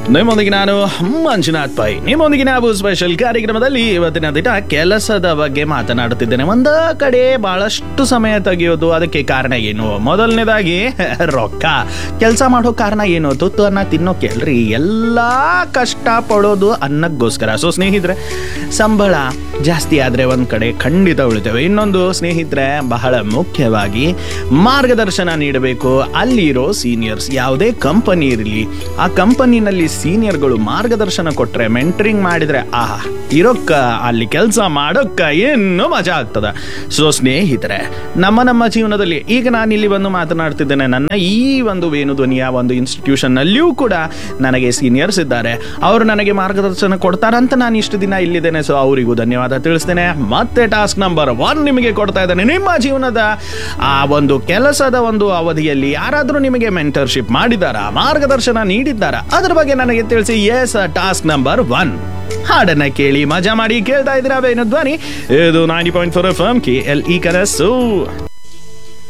ನಿಮ್ಮೊಂದಿಗೆ ನಾನು ಮಂಜುನಾಥ್ ಪೈ ನಿಮ್ಮೊಂದಿಗೆ ನಾವು ಸ್ಪೆಷಲ್ ಕಾರ್ಯಕ್ರಮದಲ್ಲಿ ಇವತ್ತಿನ ದಿನ ಕೆಲಸದ ಬಗ್ಗೆ ಮಾತನಾಡುತ್ತಿದ್ದೇನೆ ಒಂದ ಕಡೆ ಬಹಳಷ್ಟು ಸಮಯ ತೆಗೆಯೋದು ಅದಕ್ಕೆ ಕಾರಣ ಏನು ಮೊದಲನೇದಾಗಿ ರೊಕ್ಕ ಕೆಲಸ ಮಾಡೋ ಕಾರಣ ಏನು ತುತ್ತು ಅನ್ನ ತಿನ್ನೋಕೆ ಅಲ್ರಿ ಎಲ್ಲ ಕಷ್ಟ ಪಡೋದು ಅನ್ನಕ್ಕೋಸ್ಕರ ಸೊ ಸ್ನೇಹಿತರೆ ಸಂಬಳ ಜಾಸ್ತಿ ಆದ್ರೆ ಒಂದ್ ಕಡೆ ಖಂಡಿತ ಉಳಿತೇವೆ ಇನ್ನೊಂದು ಸ್ನೇಹಿತರೆ ಬಹಳ ಮುಖ್ಯವಾಗಿ ಮಾರ್ಗದರ್ಶನ ನೀಡಬೇಕು ಅಲ್ಲಿರೋ ಸೀನಿಯರ್ಸ್ ಯಾವುದೇ ಕಂಪನಿ ಇರಲಿ ಆ ಕಂಪನಿನಲ್ಲಿ ಸೀನಿಯರ್ಗಳು ಮಾರ್ಗದರ್ಶನ ಕೊಟ್ರೆ ಮೆಂಟರಿಂಗ್ ಮಾಡಿದ್ರೆ ಆಹಾ ಇರೋಕ್ಕ ಅಲ್ಲಿ ಕೆಲಸ ಮಾಡೋಕ್ಕ ಏನು ಮಜಾ ಆಗ್ತದ ಸೊ ಸ್ನೇಹಿತರೆ ನಮ್ಮ ನಮ್ಮ ಜೀವನದಲ್ಲಿ ಈಗ ನಾನು ಇಲ್ಲಿ ಬಂದು ಮಾತನಾಡ್ತಿದ್ದೇನೆ ನನ್ನ ಈ ಒಂದು ವೇಣುಧ್ವನಿಯ ಒಂದು ಇನ್ಸ್ಟಿಟ್ಯೂಷನ್ ನಲ್ಲಿಯೂ ಕೂಡ ನನಗೆ ಸೀನಿಯರ್ಸ್ ಇದ್ದಾರೆ ಅವರು ನನಗೆ ಮಾರ್ಗದರ್ಶನ ಕೊಡ್ತಾರಂತ ನಾನು ಇಷ್ಟು ದಿನ ಇಲ್ಲಿದ್ದೇನೆ ಸೊ ಅವರಿಗೂ ಧನ್ಯವಾದ ತಿಳಿಸ್ತೇನೆ ಮತ್ತೆ ಟಾಸ್ಕ್ ನಂಬರ್ ಒನ್ ನಿಮಗೆ ಕೊಡ್ತಾ ಇದ್ದೇನೆ ನಿಮ್ಮ ಜೀವನದ ಆ ಒಂದು ಕೆಲಸದ ಒಂದು ಅವಧಿಯಲ್ಲಿ ಯಾರಾದರೂ ನಿಮಗೆ ಮೆಂಟರ್ಶಿಪ್ ಮಾಡಿದ್ದಾರಾ ಮಾರ್ಗದರ್ಶನ ನೀಡಿದ್ದಾರಾ ಅದ್ರ ಬಗ್ಗೆ ನನಗೆ ತಿಳಿಸಿ ಎಸ್ ಟಾಸ್ಕ್ ನಂಬರ್ ಒನ್ ಹಾಡನ್ನ ಕೇಳಿ ಮಜಾ ಮಾಡಿ ಕೇಳ್ತಾ ಇದ್ದೀರಾ ವೇಣು ಧ್ವನಿ ಇದು ninety point four F M K L E ಕನಸು